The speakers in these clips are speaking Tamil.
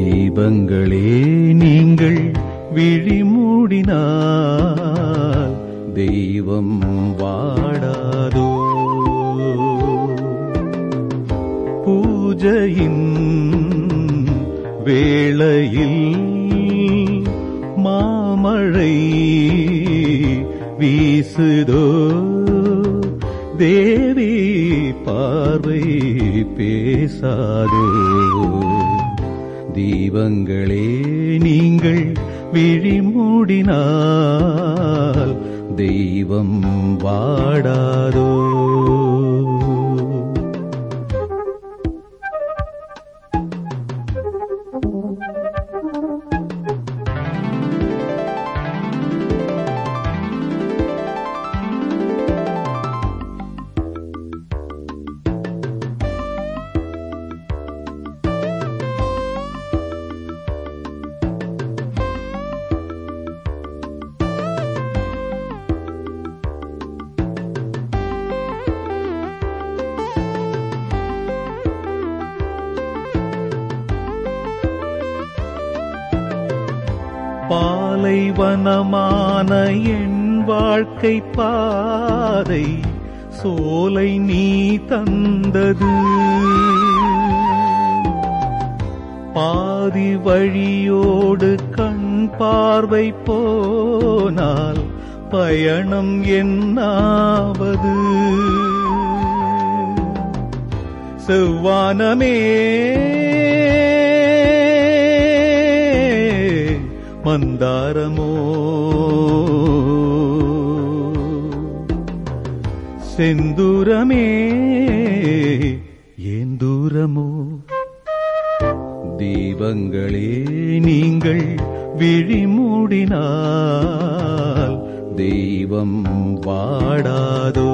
தீபங்களே நீங்கள் விழி மூடினால் தெய்வம் வாடாதோ பூஜையின் வேளையில் மாமழை வீசுதோ தேவி பார்வை பேசாதோ தீபங்களே நீங்கள் விழி மூடினால் தெய்வம் வாடாதோ பாலைவனமான என் வாழ்க்கை பாதை சோலை நீ தந்தது பாதி வழியோடு கண் பார்வை போனால் பயணம் என்னாவது செவ்வானமே மந்தாரமோ செந்தூரமே ஏன் தூரமோ தீபங்களே நீங்கள் விழி மூடினால் தெய்வம் வாடாதோ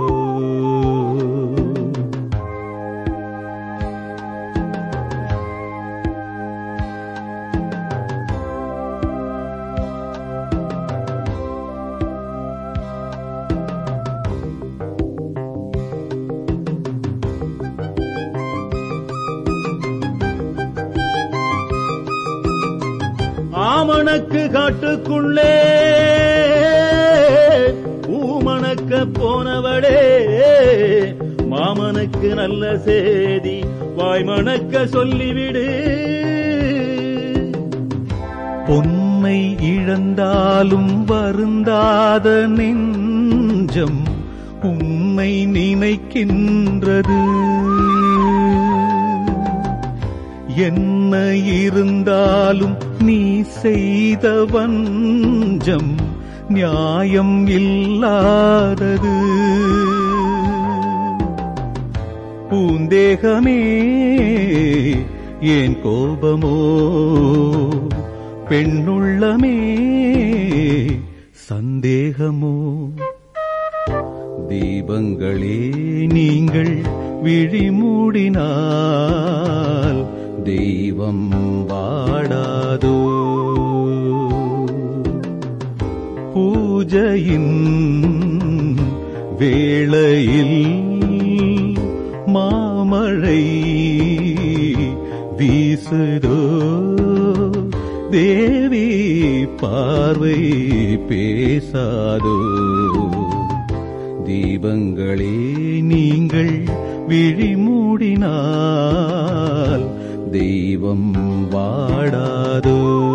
ஆமணக்கு காட்டுக்குள்ளே ஊமணக்க போனவளே மாமனுக்கு நல்ல சேதி வாய்மணக்க சொல்லிவிடு பொன்னை இழந்தாலும் வருந்தாத நெஞ்சம் உன்னை நினைக்கின்றது என்ன இருந்தாலும் நீ செய்த வஞ்சம் நியாயம் இல்லாதது பூந்தேகமே ஏன் கோபமோ பெண்ணுள்ளமே சந்தேகமோ தீபங்களே நீங்கள் விழி மூடினால் தெய்வம் வாடாதோ பூஜையின் வேளையில் மாமழை வீசுதோ தேவி பார்வை பேசாதோ தீபங்களே நீங்கள் விழி மூடினால் தெய்வம் வாடாதோ